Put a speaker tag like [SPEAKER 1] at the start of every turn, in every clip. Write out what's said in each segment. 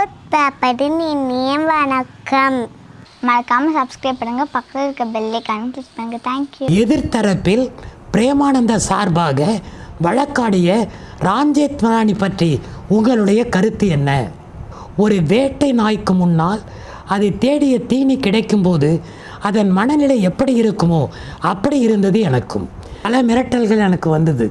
[SPEAKER 1] truth பேப்பரின் இனிய வணக்கம் மறக்காமல் சப்ஸ்கிரைப் பண்ணுங்கள் பக்கத்தில் இருக்க பெல்லைக்கான கிளிக் பண்ணுங்கள் தேங்க்யூ
[SPEAKER 2] எதிர்த்தரப்பில் பிரேமானந்தா சார்பாக வழக்காடிய ராம்ஜெத்மலானி பற்றி உங்களுடைய கருத்து என்ன ஒரு வேட்டை நாய்க்கு முன்னால் அது தேடிய தீனி கிடைக்கும்போது அதன் மனநிலை எப்படி இருக்குமோ அப்படி இருந்தது எனக்கும் பல மிரட்டல்கள் எனக்கு வந்தது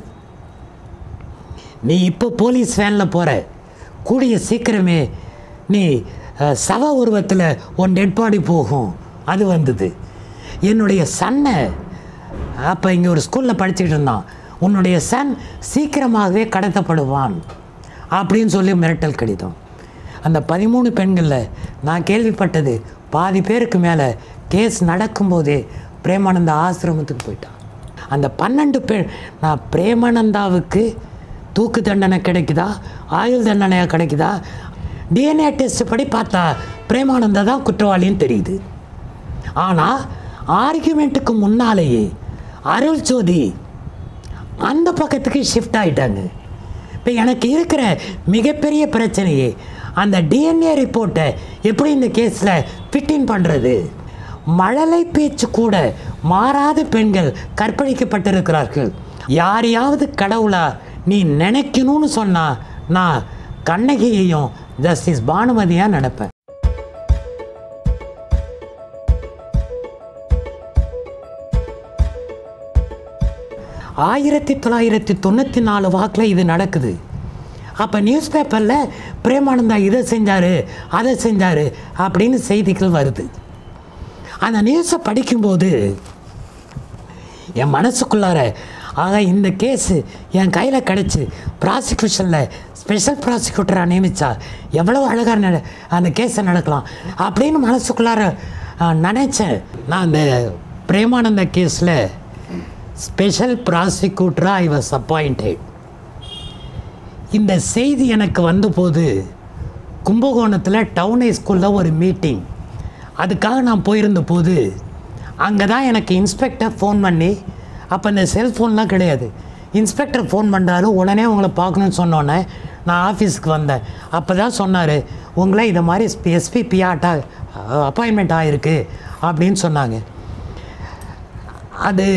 [SPEAKER 2] நீ இப்போ போலீஸ் வேனில் போகிற கூடிய சீக்கிரமே நீ அஹ், சவ உருவத்தில் உன் டெட் பாடி போகும் அது வந்தது என்னுடைய சன்னை அப்போ இங்கே ஒரு ஸ்கூலில் படிச்சுக்கிட்டு இருந்தான் உன்னுடைய சன் சீக்கிரமாகவே கடத்தப்படுவான் அப்படின்னு சொல்லி மிரட்டல் கடிதம் அந்த பதிமூணு பெண்களில் நான் கேள்விப்பட்டது பாதி பேருக்கு மேலே கேஸ் நடக்கும்போதே பிரேமானந்தா ஆசிரமத்துக்கு போயிட்டான் அந்த பன்னெண்டு பேர் நான் பிரேமானந்தாவுக்கு தூக்கு தண்டனை கிடைக்குதா ஆயுள் தண்டனையாக கிடைக்குதா டிஎன்ஏ டெஸ்ட் படி பார்த்தா பிரேமானந்தா தான் குற்றவாளின்னு தெரியுது ஆனால் ஆர்கியூமெண்ட்டுக்கு முன்னாலேயே அருள் ஜோதி அந்த பக்கத்துக்கு ஷிஃப்ட் ஆயிட்டாங்க இப்போ எனக்கு இருக்கிற மிகப்பெரிய பிரச்சனையே அந்த டிஎன்ஏ ரிப்போர்ட்டை எப்படி இந்த கேஸில் ஃபிட்டின் பண்ணுறது மழலை பேச்சு கூட மாறாத பெண்கள் கற்பழிக்கப்பட்டிருக்கிறார்கள் யாரையாவது கடவுளா நீ நினைக்கணும்னு சொன்னா நான் கண்ணகியையும் ஜஸ்டிஸ் பானுமதியாக நினைப்பேன் ஆயிரத்தி தொள்ளாயிரத்தி தொண்ணூற்றி நாலு வாக்கில் இது நடக்குது அப்போ நியூஸ் பேப்பரில் பிரேமானந்தா இதை செஞ்சார் அதை செஞ்சார் அப்படின்னு செய்திகள் வருது அந்த நியூஸை படிக்கும்போது என் மனசுக்குள்ளார ஆக இந்த கேஸு என் கையில் கிடச்சி ப்ராசிக்யூஷனில் ஸ்பெஷல் ப்ராசிக்யூட்டராக நியமித்தா எவ்வளோ அழகாக நட அந்த கேஸை நடக்கலாம் அப்படின்னு மனசுக்குள்ளார ஆ, நினைச்சேன் நான் அந்த பிரேமானந்த கேஸில் ஸ்பெஷல் ப்ராசிக்யூட்டராக ஐ வாஸ் அப்பாயிண்டட் இந்த செய்தி எனக்கு வந்தபோது கும்பகோணத்தில் டவுன் ஸ்கூலில் ஒரு மீட்டிங் அதுக்காக நான் போயிருந்த போது அங்கே தான் எனக்கு இன்ஸ்பெக்டர் ஃபோன் பண்ணி அப்போ இந்த செல்ஃபோன்லாம் கிடையாது இன்ஸ்பெக்டர் ஃபோன் பண்ணுறாரு உடனே உங்களை பார்க்கணுன்னு சொன்னோன்னே நான் ஆஃபீஸுக்கு வந்தேன் அப்போ தான் சொன்னார் உங்களை இதை மாதிரி எஸ்பி பிஆட்டா அப்பாயின்மெண்ட் ஆகிருக்கு அப்படின்னு சொன்னாங்க அது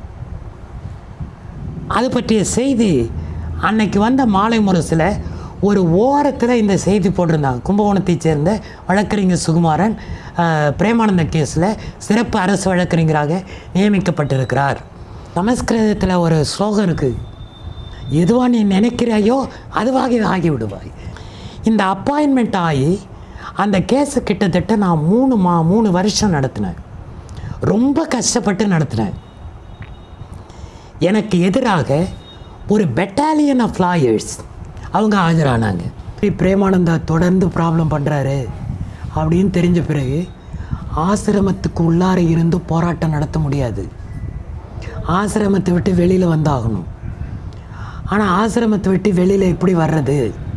[SPEAKER 2] அது பற்றிய செய்தி அன்னைக்கு வந்த மாலை முரசில் ஒரு ஓரத்தில் இந்த செய்தி போட்டிருந்தாங்க கும்பகோணத்தைச் சேர்ந்த வழக்கறிஞர் சுகுமாரன் அஹ், பிரேமானந்த கேஸில் சிறப்பு அரசு வழக்கறிஞராக நியமிக்கப்பட்டிருக்கிறார் சமஸ்கிருதத்தில் ஒரு ஸ்லோகம் இருக்குது எதுவா நீ நினைக்கிறாயோ அதுவாக இது ஆகி விடுவாய் இந்த அப்பாயின்மெண்ட் ஆகி அந்த கேஸு கிட்டத்தட்ட நான் மூணு மா மூணு வருஷம் நடத்தினேன் ரொம்ப கஷ்டப்பட்டு நடத்தினேன் எனக்கு எதிராக ஒரு பெட்டாலியன் ஆஃப் லாயர்ஸ் அவங்க ஆஜரானாங்க இப்படி பிரேமானந்தா தொடர்ந்து ப்ராப்ளம் பண்ணுறாரு அப்படின்னு தெரிஞ்ச பிறகு ஆசிரமத்துக்கு உள்ளார இருந்து போராட்டம் நடத்த முடியாது ஆசிரமத்தை விட்டு வெளியில் வந்தாகணும் ஆனால் ஆசிரமத்தை விட்டு வெளியில் எப்படி வர்றது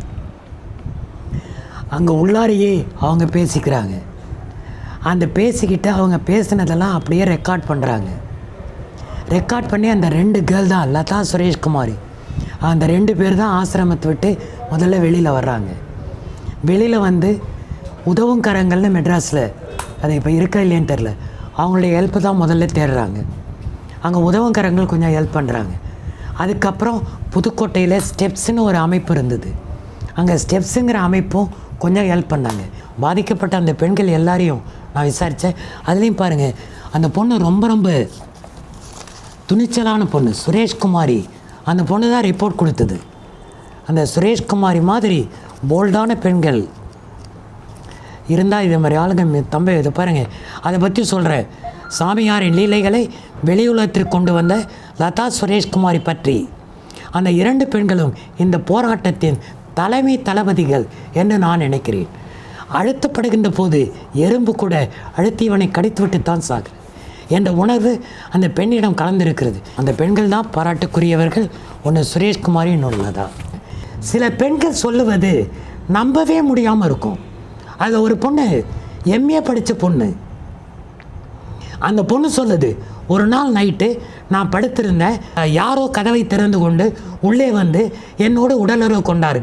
[SPEAKER 2] அங்கே உள்ளாரையே அவங்க பேசிக்கிறாங்க அந்த பேசிக்கிட்டு அவங்க பேசினதெல்லாம் அப்படியே ரெக்கார்ட் பண்ணுறாங்க ரெக்கார்ட் பண்ணி அந்த ரெண்டு கேர்ள் தான் லதா சுரேஷ்குமாரி அந்த ரெண்டு பேர் தான் ஆசிரமத்தை விட்டு முதல்ல வெளியில் வர்றாங்க வெளியில் வந்து உதவும் கரங்கள்னு மெட்ராஸில் அது இப்போ இருக்கா இல்லையான்னு தெரில அவங்களுடைய ஹெல்ப் தான் முதல்ல தேடுறாங்க அங்கே உதவும் கரங்கள் கொஞ்சம் ஹெல்ப் பண்ணுறாங்க அதுக்கப்புறம் புதுக்கோட்டையில் ஸ்டெப்ஸ்னு ஒரு அமைப்பு இருந்தது அங்கே ஸ்டெப்ஸுங்கிற அமைப்பும் கொஞ்சம் ஹெல்ப் பண்ணாங்க பாதிக்கப்பட்ட அந்த பெண்கள் எல்லாரையும் நான் விசாரித்தேன் அதுலேயும் பாருங்கள் அந்த பொண்ணு ரொம்ப ரொம்ப துணிச்சலான பொண்ணு சுரேஷ்குமாரி அந்த பொண்ணு தான் ரிப்போர்ட் கொடுத்தது அந்த சுரேஷ்குமாரி மாதிரி போல்டான பெண்கள் இருந்தால் இதே மாதிரி ஆளுங்க மி- தம்பி இதை பாருங்கள் அதை பற்றி சொல்கிறேன் சாமியாரின் லீலைகளை வெளியுலகத்திற்கு கொண்டு வந்த லதா சுரேஷ்குமாரி பற்றி அந்த இரண்டு பெண்களும் இந்த போராட்டத்தின் தலைமை தளபதிகள் என்று நான் நினைக்கிறேன் அழுத்தப்படுகின்ற போது எறும்பு கூட அழுத்தியவனை கடித்துவிட்டு தான் சாகுது என்ற உணர்வு அந்த பெண்ணிடம் கலந்திருக்கிறது அந்த பெண்கள் தான் பாராட்டுக்குரியவர்கள் ஒன்று சுரேஷ்குமாரி இன்னொரு லதா சில பெண்கள் சொல்லுவது நம்பவே முடியாமல் இருக்கும் அது ஒரு பொண்ணு எம்ஏ படித்த பொண்ணு அந்த பொண்ணு சொல்லுது ஒரு நாள் நைட்டு நான் படுத்திருந்தேன் அஹ், யாரோ கதவை திறந்து கொண்டு உள்ளே வந்து என்னோடு உடலுறவு கொண்டார்கள்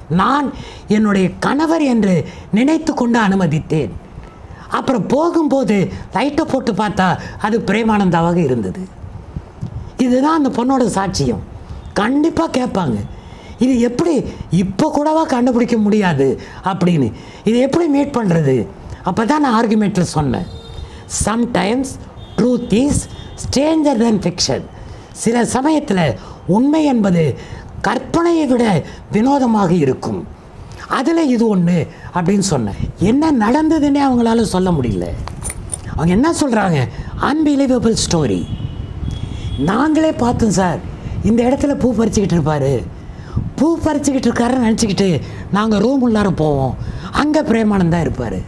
[SPEAKER 2] நான் என்னுடைய கணவர் என்று நினைத்து கொண்டு அனுமதித்தேன் அப்புறம் போகும்போது லைட்டை போட்டு பார்த்தா அது பிரேமானந்தாவாக இருந்தது இதுதான் அந்த பொண்ணோட சாட்சியம் கண்டிப்பாக கேட்பாங்க இது எப்படி இப்போ கூடவா கண்டுபிடிக்க முடியாது அப்படின்னு இது எப்படி மீட் பண்ணுறது அப்போ தான் நான் ஆர்குமெண்ட்டில் சொன்னேன் sometimes truth is stranger than fiction சில சமயத்தில் உண்மை என்பது கற்பனையை விட வினோதமாக இருக்கும் அதில் இது ஒன்று அப்படின்னு சொன்னேன் என்ன நடந்ததுன்னே அவங்களால சொல்ல முடியல அவங்க என்ன சொல்கிறாங்க அன்பிலீவபிள் ஸ்டோரி நாங்களே பார்த்தோம் சார் இந்த இடத்துல பூ பறிச்சுக்கிட்டு இருப்பாரு பூ பறிச்சுக்கிட்டு இருக்காருன்னு நினச்சிக்கிட்டு நாங்கள் ரூம் உள்ளார போவோம் அங்கே பிரேமானந்தா இருப்பார்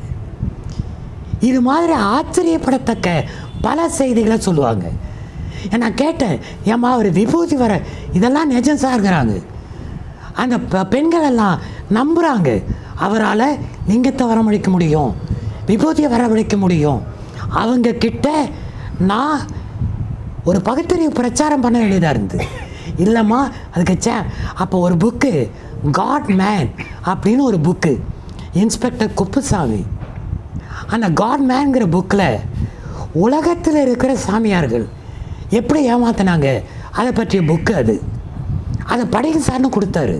[SPEAKER 2] இது மாதிரி ஆச்சரியப்படத்தக்க பல செய்திகளை சொல்லுவாங்க நான் கேட்டேன் ஏம்மா அவர் விபூதி வர இதெல்லாம் நிஜம் சார்கிறாங்க அந்த பெ- பெண்கள் எல்லாம் நம்புகிறாங்க அவரால் லிங்கத்தை வரவழைக்க முடியும் விபூதியை வரவழைக்க முடியும் அவங்க கிட்ட நான் ஒரு பகுத்தறிவு பிரச்சாரம் பண்ண வேண்டியதாக இருந்தது இல்லைம்மா அதுக்கு சே அப்போ ஒரு புக்கு காட் மேன் அப்படின்னு ஒரு புக்கு இன்ஸ்பெக்டர் குப்புசாமி அந்த காட் மேன்கிற புக்கில் உலகத்தில் இருக்கிற சாமியார்கள் எப்படி ஏமாத்தினாங்க அதை பற்றிய புக்கு அது அதை படிக்க சார்னு கொடுத்தாரு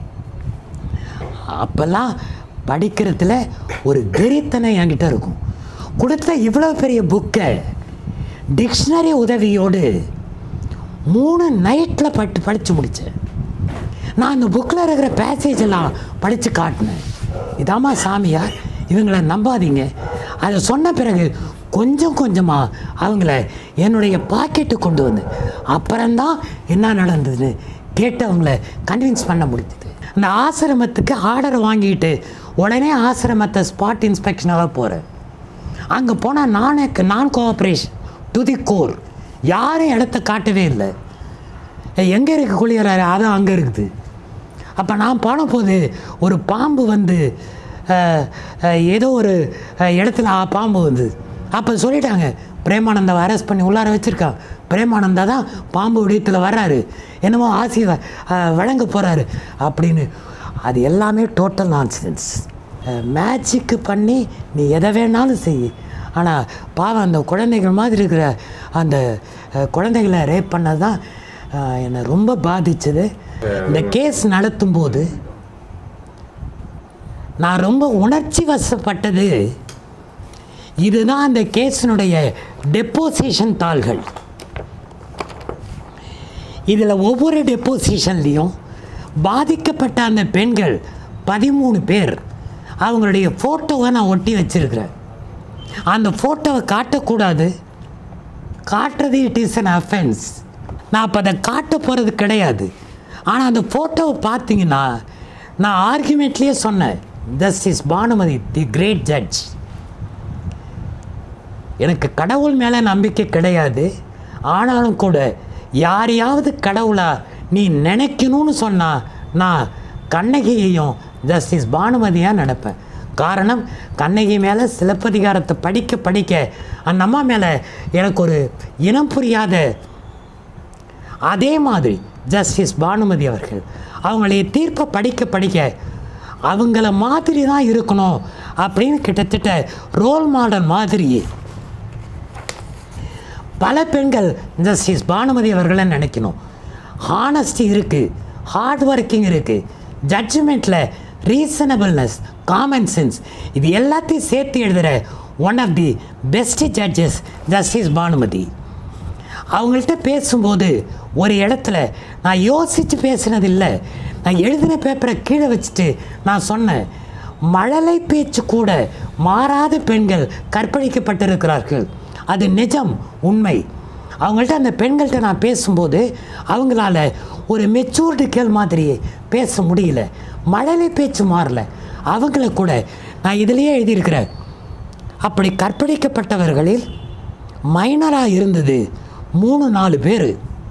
[SPEAKER 2] அப்போல்லாம் படிக்கிறதுல ஒரு வெறித்தனை என்கிட்ட இருக்கும் கொடுத்த இவ்வளோ பெரிய புக்கை டிக்ஷனரி உதவியோடு மூணு நைட்டில் பட்டு படித்து முடித்தேன் நான் அந்த புக்கில் இருக்கிற பேசேஜ் எல்லாம் படித்து காட்டினேன் இதாம்மா சாமியார் இவங்களை நம்பாதீங்க அதை சொன்ன பிறகு கொஞ்சம் கொஞ்சமாக அவங்கள என்னுடைய பாக்கெட்டு கொண்டு வந்து அப்புறம்தான் என்ன நடந்ததுன்னு கேட்டு அவங்கள கன்வின்ஸ் பண்ண முடிஞ்சது அந்த ஆசிரமத்துக்கு ஆர்டர் வாங்கிட்டு உடனே ஆசிரமத்தை ஸ்பாட் இன்ஸ்பெக்ஷனாக போகிறேன் அங்கே போனால் நானே நான் கோஆப்ரேஷன் டு தி கோர் யாரும் இடத்த காட்டவே இல்லை எங்கே இருக்குது குளியலாறு அதான் அங்கே இருக்குது அப்போ நான் போனபோது ஒரு பாம்பு வந்து அஹ், அஹ், ஏதோ ஒரு அஹ், இடத்துல ஆ, பாம்பு வந்து அப்போ சொல்லிட்டாங்க பிரேமானந்தாவை அரெஸ்ட் பண்ணி உள்ளார வச்சுருக்கான் பிரேமானந்தா தான் பாம்பு விடயத்தில் வர்றாரு என்னமோ ஆசி வ- அஹ், வழங்க போகிறாரு அப்படின்னு அது எல்லாமே டோட்டல் நான்சென்ஸ் மேட்சிக்கு பண்ணி நீ எதை வேணாலும் செய் ஆனால் பாவம் அந்த குழந்தைகள் மாதிரி இருக்கிற அந்த அஹ், குழந்தைகளை ரேப் பண்ணது தான் அஹ், என்னை ரொம்ப பாதிச்சது இந்த கேஸ் நடத்தும்போது நான் ரொம்ப உணர்ச்சி வசப்பட்டது இதுதான் அந்த கேஸினுடைய டெப்போசிஷன் தாள்கள் இதில் ஒவ்வொரு டெப்போசிஷன்லேயும் பாதிக்கப்பட்ட அந்த பெண்கள் பதிமூணு பேர் அவங்களுடைய ஃபோட்டோவை நான் ஒட்டி வச்சிருக்கிறேன் அந்த ஃபோட்டோவை காட்டக்கூடாது காட்டுறது இட் இஸ் அன் அஃபென்ஸ் நான் அப்போ அதை காட்ட போகிறது கிடையாது ஆனால் அந்த ஃபோட்டோவை பார்த்தீங்கன்னா நான் ஆர்குமெண்ட்லேயே சொன்னேன் thus is Bhanumathi the great judge எனக்கு கடவுள் மேலே நம்பிக்கை கிடையாது ஆனாலும் கூட யாரையாவது கடவுளா நீ நினைக்கணும்னு சொன்னா நான் கண்ணகியையும் ஜஸ்டிஸ் பானுமதியாக நினைப்பேன் காரணம் கண்ணகி மேலே சிலப்பதிகாரத்தை படிக்க படிக்க அந்த அம்மா மேலே எனக்கு ஒரு இனம் புரியாத அதே மாதிரி ஜஸ்டிஸ் பானுமதி அவர்கள் அவங்களுடைய தீர்ப்பை படிக்க படிக்க அவங்கள மாதிரி தான் இருக்கணும் அப்படின்னு கிட்டத்தட்ட ரோல் மாடல் மாதிரி பல பெண்கள் ஜஸ்டிஸ் பானுமதி அவர்களை நினைக்கணும் ஹானஸ்டி இருக்குது ஹார்ட் ஒர்க்கிங் இருக்குது ஜட்ஜ்மெண்ட்டில் ரீசனபிள்னஸ் காமன் சென்ஸ் இது எல்லாத்தையும் சேர்த்து எழுதுகிற one of the best judges justice Bhanumathi அவங்கள்ட்ட பேசும்போது ஒரு இடத்துல நான் யோசித்து பேசினதில்லை நான் எழுதின பேப்பரை கீழே வச்சுட்டு நான் சொன்னேன் மழலை பேச்சு கூட மாறாத பெண்கள் கற்பழிக்கப்பட்டிருக்கிறார்கள் அது நிஜம் உண்மை அவங்கள்ட்ட அந்த பெண்கள்கிட்ட நான் பேசும்போது அவங்களால ஒரு மெச்சூர்டு கேள் மாதிரி பேச முடியல மழலை பேச்சு மாறல அவங்கள கூட நான் இதிலேயே எழுதியிருக்கிறேன் அப்படி கற்பழிக்கப்பட்டவர்களில் மைனராக இருந்தது மூணு நாலு பேர்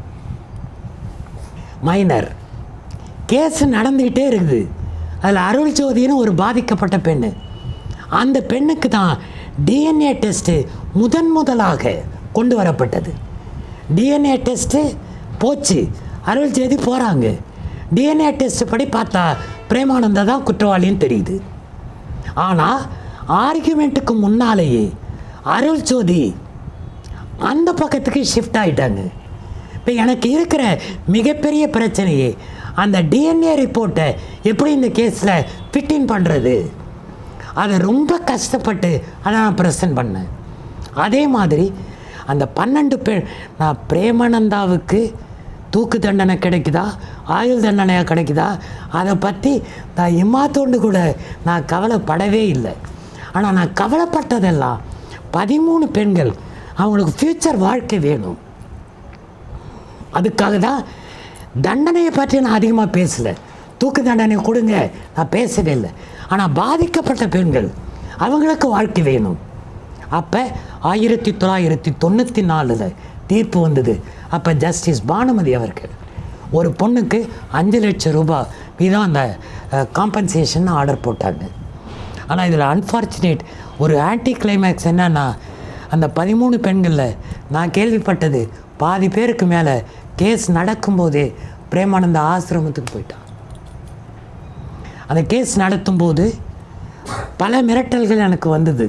[SPEAKER 2] மைனர் கேஸ் நடந்துக்கிட்டே இருக்குது அதில் அருள் ஜோதின்னு ஒரு பாதிக்கப்பட்ட பெண்ணு அந்த பெண்ணுக்கு தான் டிஎன்ஏ டெஸ்ட்டு முதன் முதலாக கொண்டு வரப்பட்டது டிஎன்ஏ டெஸ்ட்டு போச்சு அருள் ஜோதி போகிறாங்க டிஎன்ஏ டெஸ்ட் படி பார்த்தா பிரேமானந்தா தான் குற்றவாளின்னு தெரியுது ஆனால் ஆர்கியூமெண்ட்டுக்கு முன்னாலேயே அருள் ஜோதி அந்த பக்கத்துக்கு ஷிஃப்ட் ஆயிட்டாங்க இப்போ எனக்கு இருக்கிற மிகப்பெரிய பிரச்சனையே அந்த டிஎன்ஏ ரிப்போர்ட்டை எப்படி இந்த கேஸில் ஃபிட்டின் பண்ணுறது அதை ரொம்ப கஷ்டப்பட்டு அதை நான் ப்ரெசன்ட் பண்ணேன் அதே மாதிரி அந்த பன்னெண்டு பேர் நான் பிரேமானந்தாவுக்கு தூக்கு தண்டனை கிடைக்குதா ஆயுள் தண்டனையாக கிடைக்குதா அதை பற்றி நான் இம்மாத்தோண்டு கூட நான் கவலைப்படவே இல்லை ஆனால் நான் கவலைப்பட்டதெல்லாம் பதிமூணு பெண்கள் அவங்களுக்கு ஃப்யூச்சர் வாழ்க்கை வேணும் அதுக்காக தான் தண்டனையை பற்றி நான் அதிகமாக பேசலை தூக்கு தண்டனை கொடுங்க நான் பேசவே இல்லை ஆனால் பாதிக்கப்பட்ட பெண்கள் அவங்களுக்கு வாழ்க்கை வேணும் அப்போ ஆயிரத்தி தொள்ளாயிரத்தி தொண்ணூற்றி நாலில் தீர்ப்பு வந்தது அப்போ ஜஸ்டிஸ் பானுமதி அவர்கள் ஒரு பொண்ணுக்கு அஞ்சு லட்சம் ரூபாய் வீதம் அந்த காம்பன்சேஷன் ஆர்டர் போட்டாங்க ஆனால் இதில் அன்ஃபார்ச்சுனேட் ஒரு ஆன்டி கிளைமேக்ஸ் என்னன்னா அந்த பதிமூணு பெண்களில் நான் கேள்விப்பட்டது பாதி பேருக்கு மேலே கேஸ் நடக்கும்போதே பிரேமானந்த ஆசிரமத்துக்கு போயிட்டான் அந்த கேஸ் நடத்தும்போது பல மிரட்டல்கள் எனக்கு வந்தது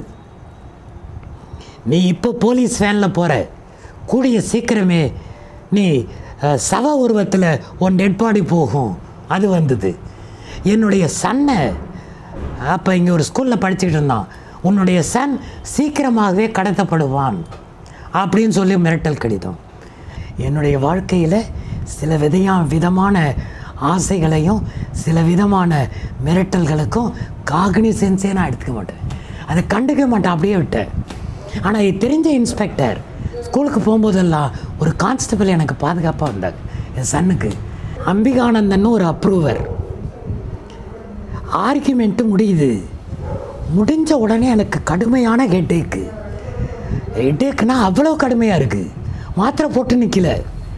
[SPEAKER 2] நீ இப்போ போலீஸ் வேனில் போகிற கூடிய சீக்கிரமே நீ அஹ், சவ உருவத்தில் உன் டெட் பாடி போகும் அது வந்தது என்னுடைய சன்னை அப்போ இங்கே ஒரு ஸ்கூலில் படிச்சுக்கிட்டு இருந்தான் உன்னுடைய சன் சீக்கிரமாகவே கடத்தப்படுவான் அப்படின்னு சொல்லி மிரட்டல் கடிதம் என்னுடைய வாழ்க்கையில் சில விதையா விதமான ஆசைகளையும் சில விதமான மிரட்டல்களுக்கும் காகனி சென்ஸே நான் எடுத்துக்க மாட்டேன் அதை கண்டுக்க மாட்டேன் அப்படியே விட்டேன் ஆனால் இது தெரிஞ்ச இன்ஸ்பெக்டர் ஸ்கூலுக்கு போகும்போதெல்லாம் ஒரு கான்ஸ்டபிள் எனக்கு பாதுகாப்பாக வந்தாங்க என் சன்னுக்கு அம்பிகானந்தன்னு ஒரு அப்ரூவர் ஆர்கியூமெண்ட்டு முடியுது முடிஞ்ச உடனே எனக்கு கடுமையான ஹெட்டேக்கு ஹெட்டேக்குனா அவ்வளோ கடுமையாக இருக்குது மாத்திரை போட்டு நிற்கல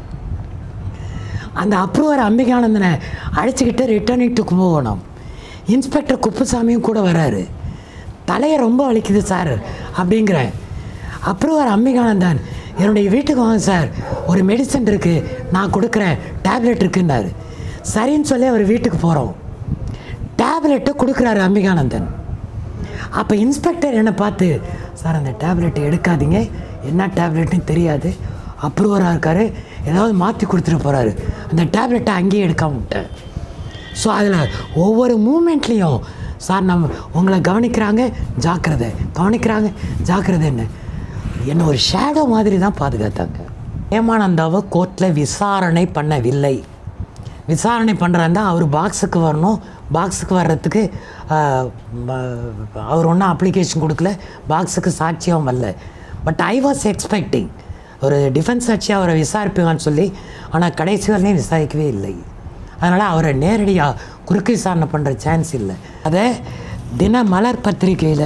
[SPEAKER 2] அந்த அப்ரூவர் அம்பிகானந்தனை அழைச்சிக்கிட்டு ரிட்டர்னிங் டு கும்பகோணம் இன்ஸ்பெக்டர் குப்புசாமியும் கூட வராரு தலையை ரொம்ப வலிக்குது சார் அப்படிங்கிறேன் அப்ரூவர் அம்பிகானந்தன் என்னுடைய வீட்டுக்கு வாங்க சார் ஒரு மெடிசன் இருக்குது நான் கொடுக்குறேன் டேப்லெட் இருக்குன்னாரு சரின்னு சொல்லி அவர் வீட்டுக்கு போகிறோம் டேப்லெட்டு கொடுக்குறாரு அம்பிகானந்தன் அப்போ இன்ஸ்பெக்டர் என்னை பார்த்து சார் அந்த டேப்லெட்டை எடுக்காதீங்க என்ன டேப்லெட்னு தெரியாது அப்ரூவராக இருக்காரு ஏதாவது மாற்றி கொடுத்துட்டு போகிறாரு அந்த டேப்லெட்டை அங்கேயே எடுக்காம விட்டேன் ஸோ அதில் ஒவ்வொரு மூமெண்ட்லேயும் சார் நம்ம உங்களை கவனிக்கிறாங்க ஜாக்கிரதை கவனிக்கிறாங்க ஜாக்கிரதைன்னு என்னை ஒரு ஷேடோ மாதிரி தான் பாதுகாத்தாங்க ஏமானந்தாவை கோர்ட்டில் விசாரணை பண்ணவில்லை விசாரணை பண்ணுறாருந்தா அவர் பாக்ஸுக்கு வரணும் பாக்ஸுக்கு வர்றதுக்கு ஆஹ், ம- அவர் ஒன்றும் அப்ளிகேஷன் கொடுக்கல பாக்ஸுக்கு சாட்சியம் வரல பட் ஐ வாஸ் எக்ஸ்பெக்டிங் ஒரு டிஃபென்ஸ் சாட்சியாக அவரை விசாரிப்பாங்கன்னு சொல்லி ஆனால் கடைசி வரலையும் விசாரிக்கவே இல்லை அதனால் அவரை நேரடியாக குறுக்கு விசாரணை பண்ணுற சான்ஸ் இல்லை அதை தின மலர் பத்திரிகையில்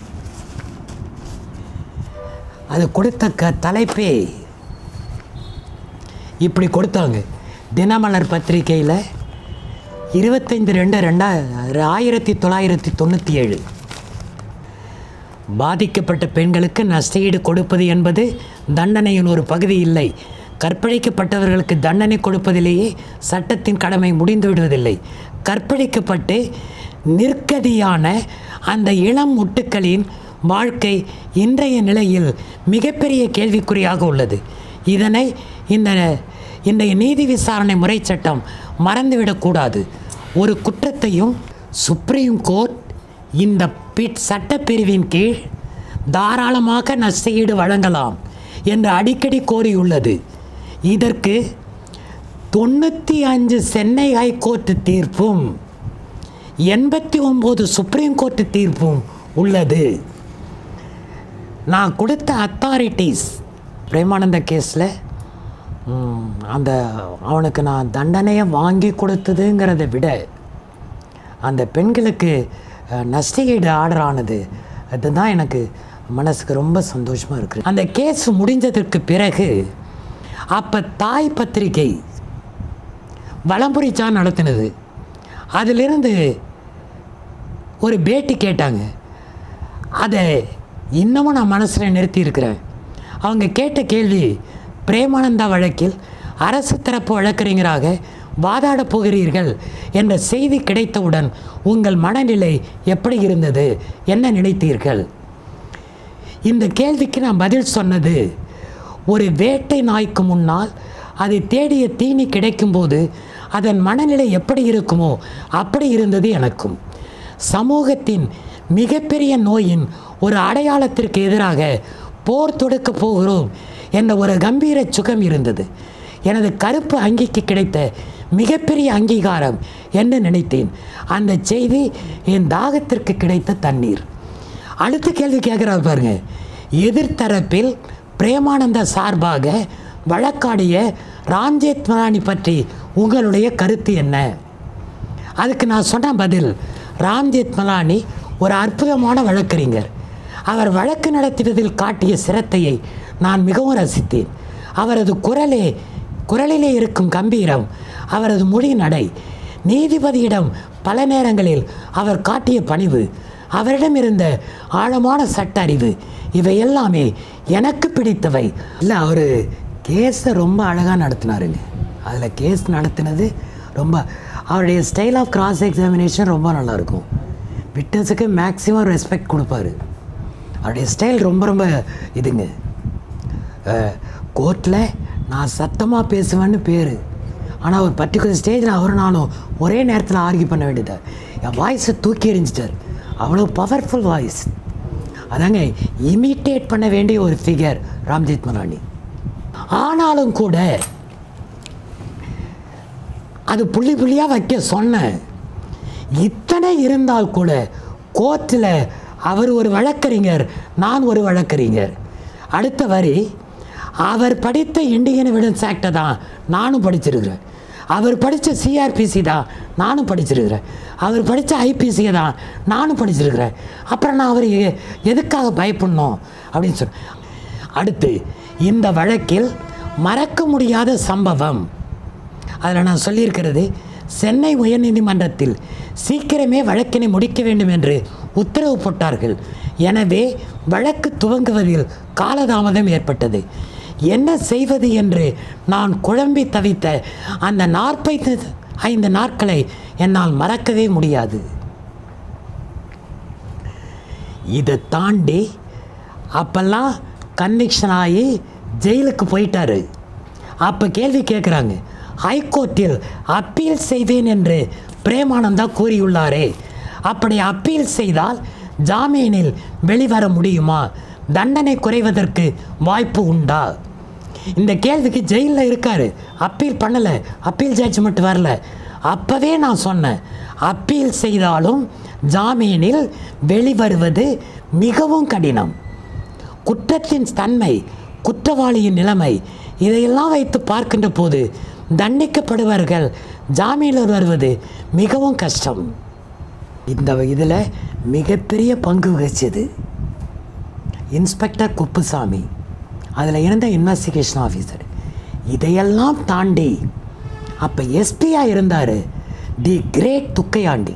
[SPEAKER 2] அது கொடுத்த க தலைப்பே இப்படி கொடுத்தாங்க தினமலர் பத்திரிகையில் இருபத்தைந்து ரெண்டு ரெண்டா ஆயிரத்தி தொள்ளாயிரத்தி தொண்ணூற்றி ஏழு பாதிக்கப்பட்ட பெண்களுக்கு நஷ்டஈடு கொடுப்பது என்பது தண்டனையின் ஒரு பகுதி இல்லை கற்பழிக்கப்பட்டவர்களுக்கு தண்டனை கொடுப்பதிலேயே சட்டத்தின் கடமை முடிந்து விடுவதில்லை கற்பழிக்கப்பட்டு நிற்கதியான அந்த இளம் முட்டுக்களின் வாழ்க்கை இன்றைய நிலையில் மிகப்பெரிய கேள்விக்குறியாக உள்ளது இதனை இந்த இன்றைய நீதி விசாரணை முறை சட்டம் மறந்துவிடக்கூடாது ஒரு குற்றத்தையும் சுப்ரீம் கோர்ட் இந்த பிட் சட்டப்பிரிவின் கீழ் தாராளமாக நஷ்டஈடு வழங்கலாம் என்று அடிக்கடி கோரியுள்ளது இதற்கு தொண்ணூற்றி அஞ்சு சென்னை ஹைகோர்ட் தீர்ப்பும் எண்பத்தி ஒம்பது சுப்ரீம் கோர்ட் தீர்ப்பும் உள்ளது நான் கொடுத்த அத்தாரிட்டிஸ் பிரேமானந்த கேஸில் அந்த அவனுக்கு நான் தண்டனையை வாங்கி கொடுத்ததுங்கிறத விட அந்த பெண்களுக்கு அஹ், நஷ்டஈடு ஆர்டர் ஆனது அதுதான் எனக்கு மனசுக்கு ரொம்ப சந்தோஷமாக இருக்குது அந்த கேஸ் முடிஞ்சதற்கு பிறகு அப்போ தாய் பத்திரிகை வலம்புரிச்சா நடத்தினது அதிலிருந்து ஒரு பேட்டி கேட்டாங்க அதை இன்னமும் நான் மனசில் நிறுத்தியிருக்கிறேன் அவங்க கேட்ட கேள்வி பிரேமானந்தா வழக்கில் அரசு தரப்பு வழக்கறிஞராக வாதாடப் போகிறீர்கள் என்ற செய்தி கிடைத்தவுடன் உங்கள் மனநிலை எப்படி இருந்தது என்ன நினைத்தீர்கள் இந்த கேள்விக்கு நான் பதில் சொன்னது ஒரு வேட்டை நாய்க்கு முன்னால் அதை தேடிய தீனி கிடைக்கும்போது அதன் மனநிலை எப்படி இருக்குமோ அப்படி இருந்தது எனக்கும் சமூகத்தின் மிகப்பெரிய நோயின் ஒரு அடையாளத்திற்கு எதிராக போர் தொடுக்கப் போகிறோம் என்ற ஒரு கம்பீர சுகம் இருந்தது எனது கருப்பு அங்கிக்கு கிடைத்த மிகப்பெரிய அங்கீகாரம் என்று நினைத்தேன் அந்த செய்தி என் தாகத்திற்கு கிடைத்த தண்ணீர் அடுத்த கேள்வி கேட்குறாரு பாருங்க எதிர்த்தரப்பில் பிரேமானந்தா சார்பாக வழக்காடிய ராம்ஜெத் மலானி பற்றி உங்களுடைய கருத்து என்ன அதுக்கு நான் சொன்ன பதில் ராம்ஜெத் மலானி ஒரு அற்புதமான வழக்கறிஞர் அவர் வழக்கு நடத்துவதில் காட்டிய சிரத்தையை நான் மிகவும் ரசித்தேன் அவரது குரலே குரலிலே இருக்கும் கம்பீரம் அவரது மொழி நடை நீதிபதியிடம் பல நேரங்களில் அவர் காட்டிய பணிவு அவரிடம் இருந்த ஆழமான சட்ட அறிவு இவை எல்லாமே எனக்கு பிடித்தவை இல்லை அவர் கேஸை ரொம்ப அழகாக நடத்தினாருங்க அதில் கேஸ் நடத்தினது ரொம்ப அவருடைய ஸ்டைல் ஆஃப் கிராஸ் எக்ஸாமினேஷன் ரொம்ப நல்லாயிருக்கும் விட்னஸுக்கு மேக்ஸிமம் ரெஸ்பெக்ட் கொடுப்பாரு அவருடைய ஸ்டைல் ரொம்ப ரொம்ப இதுங்க கோர்ட்டில் நான் சத்தமாக பேசுவேன்னு பேர் ஆனால் ஒரு பர்டிகுலர் ஸ்டேஜில் அவரும் நானும் ஒரே நேரத்தில் ஆர்கியூ பண்ண வேண்டியது என் வாய்ஸை தூக்கி எறிஞ்சிட்டார் அவ்வளோ பவர்ஃபுல் வாய்ஸ் அதாங்க இமிட்டேட் பண்ண வேண்டிய ஒரு ஃபிகர் ராம்ஜெத் மலானி ஆனாலும் கூட அது புள்ளி புள்ளியாக வைக்க சொன்னேன் இத்தனை இருந்தால் கூட கோர்ட்டில் அவர் ஒரு வழக்கறிஞர் நான் ஒரு வழக்கறிஞர் அடுத்த வரி அவர் படித்த இண்டியன் எவிடன்ஸ் ஆக்டை தான் நானும் படிச்சிருக்கிறேன் அவர் படித்த சிஆர்பிசி தான் நானும் படிச்சிருக்கிறேன் அவர் படித்த ஐபிசியை தான் நானும் படிச்சிருக்கிறேன் அப்புறம் நான் அவர் எ- எதுக்காக பயப்படணும் அப்படின்னு சொன்னேன் அடுத்து இந்த வழக்கில் மறக்க முடியாத சம்பவம் அதில் நான் சொல்லியிருக்கிறது சென்னை உயர்நீதிமன்றத்தில் சீக்கிரமே வழக்கினை முடிக்க வேண்டும் என்று உத்தரவு போட்டார்கள் எனவே வழக்கு துவங்குவதில் காலதாமதம் ஏற்பட்டது என்ன செய்வது என்று நான் குழம்பி தவித்த அந்த நாற்பத்தி ஐந்து நாட்களை என்னால் மறக்கவே முடியாது இதை தாண்டி அப்போல்லாம் கன்விக்ஷன் ஆகி ஜெயிலுக்கு போயிட்டாரு அப்போ கேள்வி கேட்குறாங்க ஹைகோர்ட்டில் அப்பீல் செய்வேன் என்று பிரேமானந்தா கூறியுள்ளாரே அப்படி அப்பீல் செய்தால் ஜாமீனில் வெளிவர முடியுமா தண்டனை குறைவதற்கு வாய்ப்பு உண்டா இந்த கேள்விக்கு ஜெயிலில் இருக்காரு அப்பீல் பண்ணலை அப்பீல் ஜட்ஜ்மெண்ட் வரல அப்போவே நான் சொன்னேன் அப்பீல் செய்தாலும் ஜாமீனில் வெளிவருவது மிகவும் கடினம் குற்றத்தின் தன்மை குற்றவாளியின் நிலைமை இதையெல்லாம் வைத்து பார்க்கின்ற போது தண்டிக்கப்படுவார்கள் ஜாமீனில் வருவது மிகவும் கஷ்டம் இந்த இதில் மிகப்பெரிய பங்கு வகிச்சது இன்ஸ்பெக்டர் குப்புசாமி அதில் இருந்த இன்வெஸ்டிகேஷன் ஆஃபீஸர் இதையெல்லாம் தாண்டி அப்போ எஸ்பியாக இருந்தார் தி கிரேட் துக்கையாண்டி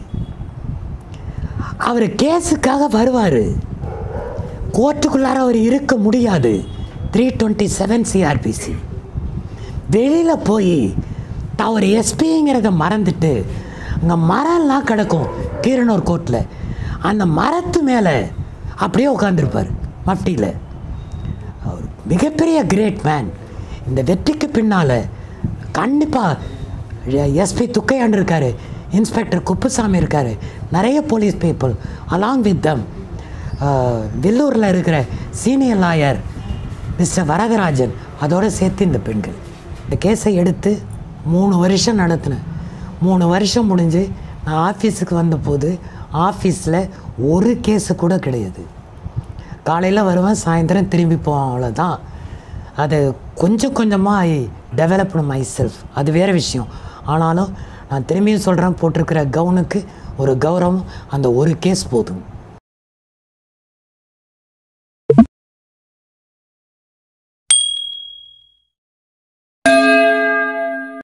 [SPEAKER 2] அவர் கேஸுக்காக வருவார் கோர்ட்டுக்குள்ளார அவர் இருக்க முடியாது த்ரீ டுவெண்ட்டி செவன் சிஆர்பிசி வெளியில் போய் தான் ஒரு எஸ்பிங்கிறத மறந்துட்டு அங்கே மரம்லாம் கிடக்கும் கீரனூர் கோர்ட்டில் அந்த மரத்து மேலே அப்படியே உட்காந்துருப்பார் மஃப்டியில் அவர் மிகப்பெரிய கிரேட் மேன் இந்த வெற்றிக்கு பின்னால் கண்டிப்பாக எஸ்பி துக்கையாண்டு இருக்காரு இன்ஸ்பெக்டர் குப்புசாமி இருக்காரு நிறைய police people along with them வெள்ளூரில் இருக்கிற சீனியர் லாயர் மிஸ்டர் வரதராஜன் அதோடு சேர்த்து இந்த பெண்கள் இந்த கேஸை எடுத்து மூணு வருஷம் நடத்தினேன் மூணு வருஷம் முடிஞ்சு நான் ஆஃபீஸுக்கு வந்தபோது ஆஃபீஸில் ஒரு கேஸு கூட கிடையாது காலையில் வருவேன் சாயந்தரம் திரும்பி போவேன் அவ்வளோதான் அது கொஞ்சம் கொஞ்சமாக ஐ டெவலப் மை செல்ஃப் அது வேறு விஷயம் ஆனாலும் நான் திரும்பியும் சொல்கிறேன் போட்டிருக்கிற கவுனுக்கு ஒரு கௌரவம் அந்த ஒரு கேஸ் போதும்